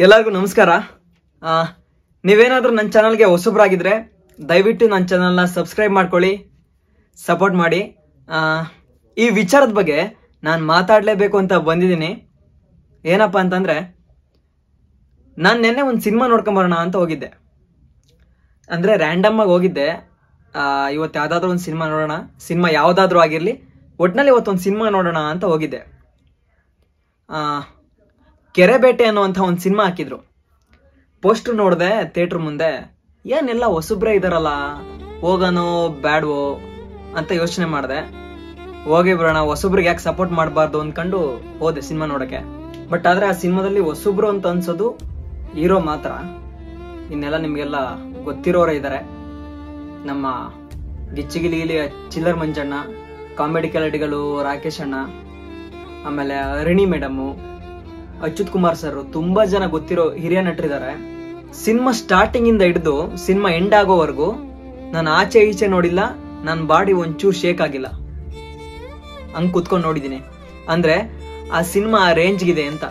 ಎಲ್ಲರಿಗೂ ನಮಸ್ಕಾರ ಆ, ನೀವೇನಾದ್ರೂ ನನ್ನ ಚಾನಲ್ಗೆ ಹೊಸಬ್ರಾಗಿದ್ರೆ ದಯವಿಟ್ಟು ನನ್ನ ಚಾನಲ್ನ ಸಬ್ಸ್ಕ್ರೈಬ್ ಮಾಡ್ಕೊಳ್ಳಿ ಸಪೋರ್ಟ್ ಮಾಡಿ ಆ, ಈ ವಿಚಾರದ ಬಗ್ಗೆ ನಾನು ಮಾತಾಡಲೇಬೇಕು ಅಂತ ಬಂದಿದ್ದೀನಿ ಏನಪ್ಪ ಅಂತಂದ್ರೆ ನಾನು ನಿನ್ನೆ ಒಂದು ಸಿನಿಮಾ ನೋಡ್ಕೊಂಬರೋಣ ಅಂತ ಹೋಗಿದ್ದೆ ಅಂದರೆ ರ್ಯಾಂಡಮ್ ಆಗಿ ಹೋಗಿದ್ದೆ ಆ, ಇವತ್ತು ಯಾವುದಾದ್ರೂ ಒಂದು ಸಿನಿಮಾ ನೋಡೋಣ ಸಿನಿಮಾ ಯಾವುದಾದ್ರೂ ಆಗಿರಲಿ ಒಟ್ನಲ್ಲಿ ಇವತ್ತೊಂದು ಸಿನಿಮಾ ನೋಡೋಣ ಅಂತ ಹೋಗಿದ್ದೆ ಆ, ಕೆರೆಬೇಟೆ ಅನ್ನುವಂಥ ಒಂದು ಸಿನಿಮಾ ಹಾಕಿದ್ರು ಪೋಸ್ಟರ್ ನೋಡಿದೆ ಥಿಯೇಟ್ರ್ ಮುಂದೆ ಏನೆಲ್ಲ ಹೊಸಬ್ರೇ ಇದಾರಲ್ಲ ಹೋಗೋನೋ ಬ್ಯಾಡ್ವೋ ಅಂತ ಯೋಚನೆ ಮಾಡಿದೆ ಹೋಗಿ ಬರೋಣ ಹೊಸಬ್ರಿಗೆ ಯಾಕೆ ಸಪೋರ್ಟ್ ಮಾಡಬಾರ್ದು ಅಂದ್ಕೊಂಡು ಹೋದೆ ಸಿನಿಮಾ ನೋಡಕ್ಕೆ ಬಟ್ ಆದ್ರೆ ಆ ಸಿನಿಮಾದಲ್ಲಿ ಹೊಸಬ್ರು ಅಂತ ಅನ್ಸೋದು ಹೀರೋ ಮಾತ್ರ ಇನ್ನೆಲ್ಲ ನಿಮ್ಗೆಲ್ಲ ಗೊತ್ತಿರೋರೇ ಇದ್ದಾರೆ ನಮ್ಮ ಗಿಚ್ಚಿಗಿಲಿಗಿಲಿ ಚಿಲ್ಲರ್ ಮಂಜಣ್ಣ ಕಾಮಿಡಿ ಕೆಲಡಿಗಳು ರಾಕೇಶ್ ಅಣ್ಣ ಆಮೇಲೆ ರಿಣಿ ಮೇಡಮು ಅಚ್ಯುತ್ ಕುಮಾರ್ ಸರ್ ತುಂಬಾ ಜನ ಗೊತ್ತಿರೋ ಹಿರಿಯ ನಟರಿದ್ದಾರೆ ಸಿನಿಮಾ ಸ್ಟಾರ್ಟಿಂಗ್ ಇಂದ ಹಿಡಿದು ಸಿನಿಮಾ ಎಂಡ್ ಆಗೋವರೆಗೂ ನಾನು ಆಚೆ ಈಚೆ ನೋಡಿಲ್ಲ ನನ್ನ ಬಾಡಿ ಒಂಚೂರು ಶೇಕ್ ಆಗಿಲ್ಲ ಹಂಗ್ ಕುತ್ಕೊಂಡು ನೋಡಿದೀನಿ ಅಂದ್ರೆ ಆ ಸಿನಿಮಾ ಆ ರೇಂಜ್ಗಿದೆ ಅಂತ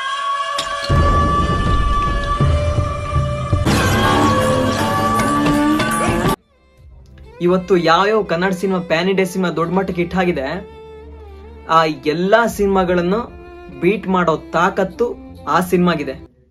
ಇವತ್ತು ಯಾವ್ಯಾವ Kannada cinema pan India cinema ದೊಡ್ಡ ಮಟ್ಟಕ್ಕೆ ಹಿಟ್ ಆಗಿದೆ ಆ ಎಲ್ಲಾ ಸಿನಿಮಾಗಳನ್ನು ಬೀಟ್ ಮಾಡೋ ತಾಕತ್ತು ಆ ಸಿನಿಮಾಗಿದೆ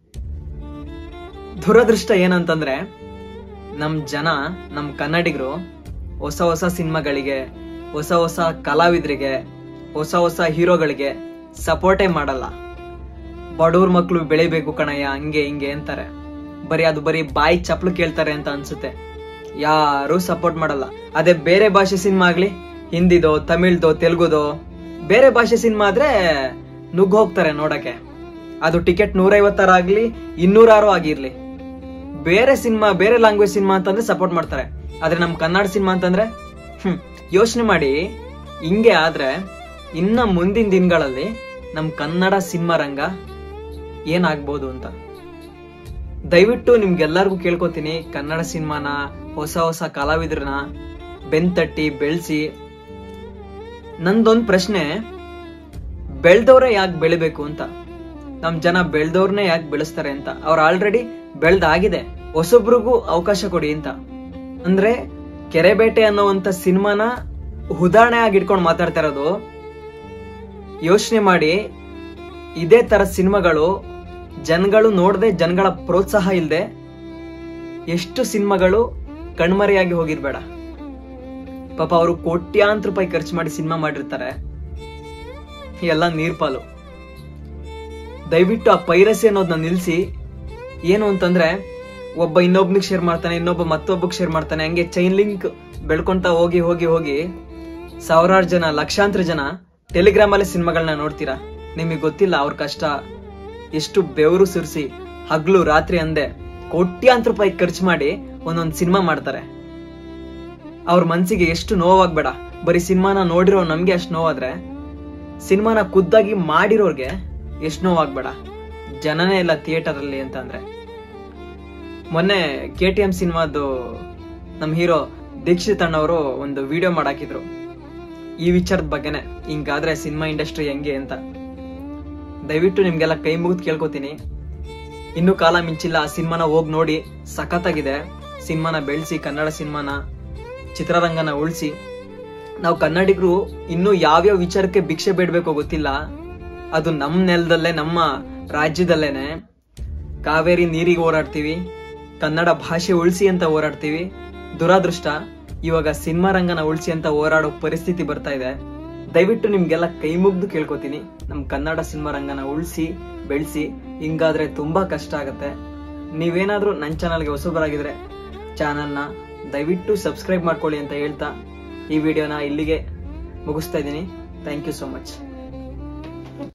ದುರದೃಷ್ಟ ಏನಂತಂದ್ರೆ ನಮ್ ಜನ ನಮ್ ಕನ್ನಡಿಗರು ಹೊಸ ಹೊಸ ಸಿನಿಮಾಗಳಿಗೆ ಹೊಸ ಹೊಸ ಕಲಾವಿದರಿಗೆ ಹೊಸ ಹೊಸ ಹೀರೋಗಳಿಗೆ ಸಪೋರ್ಟೇ ಮಾಡಲ್ಲ ಬಡವ್ರ ಮಕ್ಳು ಬೆಳಿಬೇಕು ಕಣಯ್ಯ ಹಂಗೆ ಹಿಂಗೆ ಅಂತಾರೆ ಬರೀ ಅದು ಬರೀ ಬಾಯಿ ಚಪ್ಲು ಕೇಳ್ತಾರೆ ಅಂತ ಅನ್ಸುತ್ತೆ ಯಾರು ಸಪೋರ್ಟ್ ಮಾಡಲ್ಲ ಅದೇ ಬೇರೆ ಭಾಷೆ ಸಿನಿಮಾ ಆಗ್ಲಿ ಹಿಂದಿದೋ ತಮಿಳ್ದೋ ತೆಲುಗುದೋ ಬೇರೆ ಭಾಷೆ ಸಿನಿಮಾ ಆದ್ರೆ ನುಗ್ಗ್ ಹೋಗ್ತಾರೆ ನೋಡಕ್ಕೆ ಅದು ಟಿಕೆಟ್ ನೂರೈವತ್ತಾರು ಆಗ್ಲಿ ಇನ್ನೂರಾರು ಆಗಿರ್ಲಿ ಬೇರೆ ಸಿನಿಮಾ ಬೇರೆ ಲ್ಯಾಂಗ್ವೇಜ್ ಸಿನಿಮಾ ಅಂತಂದ್ರೆ ಸಪೋರ್ಟ್ ಮಾಡ್ತಾರೆ ಆದ್ರೆ ನಮ್ ಕನ್ನಡ ಸಿನಿಮಾ ಅಂತಂದ್ರೆ ಹ್ಮ್ ಯೋಚನೆ ಮಾಡಿ ಹಿಂಗೆ ಆದ್ರೆ ಇನ್ನ ಮುಂದಿನ ದಿನಗಳಲ್ಲಿ ನಮ್ ಕನ್ನಡ ಸಿನಿಮಾ ರಂಗ ಏನಾಗ್ಬೋದು ಅಂತ ದಯವಿಟ್ಟು ನಿಮ್ಗೆಲ್ಲರಿಗೂ ಕೇಳ್ಕೊತೀನಿ ಕನ್ನಡ ಸಿನಿಮಾನ ಹೊಸ ಹೊಸ ಕಲಾವಿದ್ರನ್ನ ಬೆಂತಟ್ಟಿ ಬೆಳೆಸಿ ನಂದೊಂದ್ ಪ್ರಶ್ನೆ ಬೆಳ್ದವ್ರೆ ಯಾಕೆ ಬೆಳಿಬೇಕು ಅಂತ ನಮ್ ಜನ ಬೆಳ್ದವ್ರನ್ನೇ ಯಾಕೆ ಬೆಳೆಸ್ತಾರೆ ಅಂತ ಅವ್ರು ಆಲ್ರೆಡಿ ಬೆಳ್ದಾಗಿದೆ ಹೊಸೊಬ್ರಿಗೂ ಅವಕಾಶ ಕೊಡಿ ಅಂತ ಅಂದ್ರೆ ಕೆರೆಬೇಟೆ ಅನ್ನೋವಂತ ಸಿನಿಮಾನ ಉದಾಹರಣೆ ಆಗಿ ಇಟ್ಕೊಂಡು ಮಾತಾಡ್ತಾ ಇರೋದು ಯೋಚನೆ ಮಾಡಿ ಇದೇ ತರ ಸಿನಿಮಾಗಳು ಜನಗಳು ನೋಡದೆ ಜನಗಳ ಪ್ರೋತ್ಸಾಹ ಇಲ್ಲದೆ ಎಷ್ಟು ಸಿನಿಮಾಗಳು ಕಣ್ಮರೆಯಾಗಿ ಹೋಗಿರ್ಬೇಡ ಪಾಪ ಅವರು ಕೋಟ್ಯಾಂತರ ರೂಪಾಯಿ ಖರ್ಚು ಮಾಡಿ ಸಿನಿಮಾ ಮಾಡಿರ್ತಾರೆ ಎಲ್ಲ ನೀರ್ಪಾಲು ದಯವಿಟ್ಟು ಆ ಪೈರಸಿ ಅನ್ನೋದನ್ನ ನಿಲ್ಸಿ ಏನು ಅಂತಂದ್ರೆ ಒಬ್ಬ ಇನ್ನೊಬ್ನಿಗೆ ಶೇರ್ ಮಾಡ್ತಾನೆ ಇನ್ನೊಬ್ಬ ಮತ್ತೊಬ್ಬಗ್ ಶೇರ್ ಮಾಡ್ತಾನೆ ಹಂಗೆ ಚೈನ್ ಲಿಂಕ್ ಬೆಳ್ಕೊಂತ ಹೋಗಿ ಹೋಗಿ ಹೋಗಿ ಸಾವಿರಾರು ಜನ ಲಕ್ಷಾಂತರ ಜನ ಟೆಲಿಗ್ರಾಮ್ ಅಲ್ಲಿ ಸಿನಿಮಾಗಳನ್ನ ನೋಡ್ತೀರಾ ನಿಮಗೆ ಗೊತ್ತಿಲ್ಲ ಅವ್ರ ಕಷ್ಟ ಎಷ್ಟು ಬೆವರು ಸುರಿಸಿ ಹಗ್ಲು ರಾತ್ರಿ ಅಂದೆ ಕೋಟ್ಯಾಂತರ ರೂಪಾಯಿ ಖರ್ಚು ಮಾಡಿ ಒಂದೊಂದು ಸಿನಿಮಾ ಮಾಡ್ತಾರೆ ಅವ್ರ ಮನ್ಸಿಗೆ ಎಷ್ಟು ನೋವಾಗ್ಬೇಡ ಬರೀ ಸಿನಿಮಾನ ನೋಡಿರೋ ನಮ್ಗೆ ಅಷ್ಟು ನೋವಾದ್ರೆ ಸಿನಿಮಾನ ಖುದ್ದಾಗಿ ಮಾಡಿರೋರ್ಗೆ ಎಷ್ಟು ನೋವಾಗ್ಬೇಡ ಜನನೇ ಇಲ್ಲ ಥಿಯೇಟರ್ ಅಲ್ಲಿ ಅಂತ ಅಂದ್ರೆ ಮೊನ್ನೆ ಕೆ ಟಿ ಎಂ ಸಿನಿಮಾದು ನಮ್ ಹೀರೋ ದೀಕ್ಷಿತ್ ಅಣ್ಣವರು ಒಂದು ವಿಡಿಯೋ ಮಾಡಾಕಿದ್ರು ಈ ವಿಚಾರದ ಬಗ್ಗೆನೆ ಹಿಂಗಾದ್ರೆ ಸಿನಿಮಾ ಇಂಡಸ್ಟ್ರಿ ಹೆಂಗೆ ಅಂತ ದಯವಿಟ್ಟು ನಿಮ್ಗೆಲ್ಲ ಕೈ ಮುಗಿದು ಕೇಳ್ಕೊತೀನಿ ಇನ್ನೂ ಕಾಲ ಮಿಂಚಿಲ್ಲ ಆ ಸಿನಿಮಾನ ಹೋಗಿ ನೋಡಿ ಸಖತ್ತಾಗಿದೆ ಸಿನಿಮಾನ ಬೆಳೆಸಿ ಕನ್ನಡ ಸಿನಿಮಾನ ಚಿತ್ರರಂಗನ ಉಳಿಸಿ ನಾವು ಕನ್ನಡಿಗರು ಇನ್ನೂ ಯಾವ್ಯಾವ ವಿಚಾರಕ್ಕೆ ಭಿಕ್ಷೆ ಬೇಡಬೇಕೋ ಗೊತ್ತಿಲ್ಲ ಅದು ನಮ್ಮ ನೆಲದಲ್ಲೇ ನಮ್ಮ ರಾಜ್ಯದಲ್ಲೇನೆ ಕಾವೇರಿ ನೀರಿಗೆ ಹೋರಾಡ್ತೀವಿ ಕನ್ನಡ ಭಾಷೆ ಉಳಿಸಿ ಅಂತ ಹೋರಾಡ್ತೀವಿ ದುರಾದೃಷ್ಟ ಇವಾಗ ಸಿನಿಮಾ ರಂಗನ ಉಳಿಸಿ ಅಂತ ಹೋರಾಡೋ ಪರಿಸ್ಥಿತಿ ಬರ್ತಾ ಇದೆ ದಯವಿಟ್ಟು ನಿಮ್ಗೆಲ್ಲ ಕೈ ಮುಗ್ದು ಕೇಳ್ಕೊತೀನಿ ನಮ್ ಕನ್ನಡ ಸಿನಿಮಾ ರಂಗನ ಉಳಿಸಿ ಬೆಳೆಸಿ ಹಿಂಗಾದ್ರೆ ತುಂಬಾ ಕಷ್ಟ ಆಗತ್ತೆ ನೀವೇನಾದ್ರೂ ನನ್ನ ಚಾನಲ್ಗೆ ಹೊಸಬರಾಗಿದ್ರೆ ಚಾನಲ್ನ ದಯವಿಟ್ಟು ಸಬ್ಸ್ಕ್ರೈಬ್ ಮಾಡ್ಕೊಳ್ಳಿ ಅಂತ ಹೇಳ್ತಾ ಈ ವಿಡಿಯೋನ ಇಲ್ಲಿಗೆ ಮುಗಿಸ್ತಾ ಇದ್ದೀನಿ ಥ್ಯಾಂಕ್ ಯು ಸೋ ಮಚ್